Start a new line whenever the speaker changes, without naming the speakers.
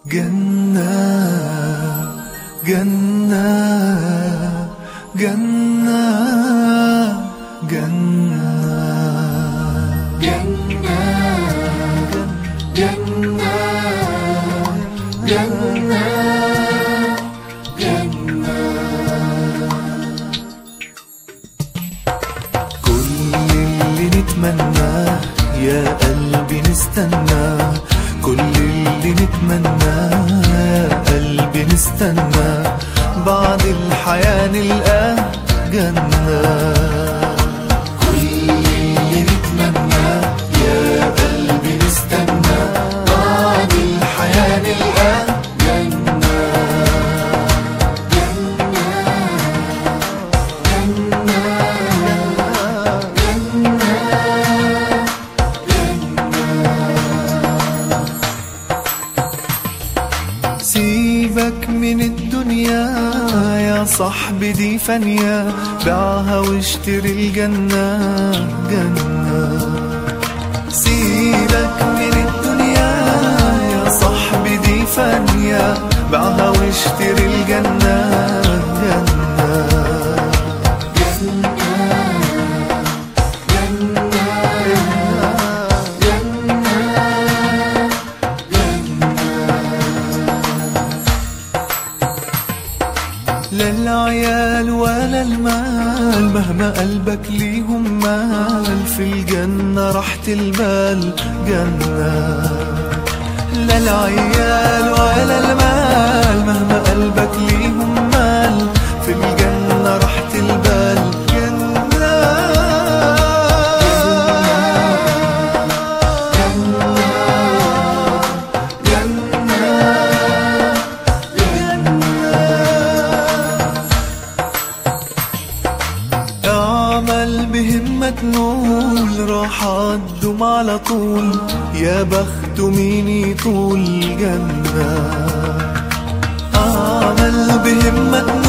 جنة جنة جنة جنة جنة جنة جنة جنة كل اللي نتمناه يا قلبي نستناه كل اللي نتمناه يا قلبي نستناه بعد الحياة نلقاه جنة كل اللي نتمناه يا قلبي نستناه بعد الحياة نلقاه جنة سيبك من الدنيا يا صاحبي دي فانية بيعها واشتري الجنة جنة سيبك من الدنيا يا صاحبي دي فانية بيعها واشتري الجنة جنة لا العيال ولا المال مهما قلبك ليهم مال في الجنة راحة البال جنة لا العيال ولا المال مهما قلبك ليهم مال في الجنة راحة البال جنة اعمل بهمة نول راح أدوم على طول يا بخت مين يطول جنة اعمل بهمة